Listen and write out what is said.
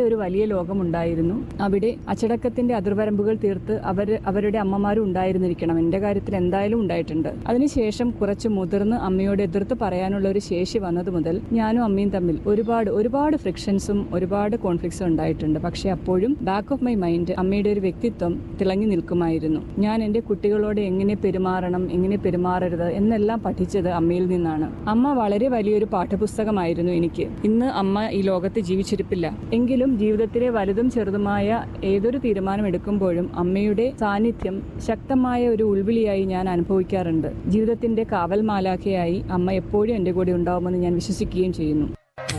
ഒരു വലിയ ലോകമുണ്ടായിരുന്നു അവിടെ അച്ചടക്കത്തിന്റെ അതിർവരമ്പുകൾ തീർത്ത് അവർ അവരുടെ അമ്മമാരും ഉണ്ടായിരുന്നിരിക്കണം എന്റെ കാര്യത്തിൽ എന്തായാലും ഉണ്ടായിട്ടുണ്ട് അതിനുശേഷം കുറച്ച് മുതിർന്ന് അമ്മയോട് എതിർത്ത് പറയാനുള്ള ഒരു ശേഷി വന്നത് മുതൽ ഞാനും അമ്മയും തമ്മിൽ ഒരുപാട് ഒരുപാട് ഫ്രിക്ഷൻസും ഒരുപാട് കോൺഫ്ലിക്ട്സും ഉണ്ടായിട്ടുണ്ട് പക്ഷെ അപ്പോഴും ബാക്ക് ഓഫ് മൈ മൈൻഡ് അമ്മയുടെ ഒരു വ്യക്തിത്വം തിളങ്ങി നിൽക്കുമായിരുന്നു ഞാൻ എൻ്റെ കുട്ടികളോട് എങ്ങനെ പെരുമാറണം എങ്ങനെ പെരുമാറരുത് എന്നെല്ലാം പഠിച്ചത് അമ്മയിൽ നിന്നാണ് അമ്മ വളരെ വലിയൊരു പാഠപുസ്തകമായിരുന്നു എനിക്ക് ഇന്ന് അമ്മ ഈ ലോകത്ത് ജീവിച്ചിരിപ്പില്ല എങ്കിലും ജീവിതത്തിലെ വലുതും ചെറുതുമായ ഏതൊരു തീരുമാനം എടുക്കുമ്പോഴും അമ്മയുടെ സാന്നിധ്യം ശക്തമായ ഒരു ഉൾവിളിയായി ഞാൻ അനുഭവിക്കാറുണ്ട് ജീവിതത്തിന്റെ കാവൽ മാലാഖയായി അമ്മ എപ്പോഴും എൻ്റെ കൂടെ ഉണ്ടാവുമെന്ന് ഞാൻ വിശ്വസിക്കുകയും ചെയ്യുന്നു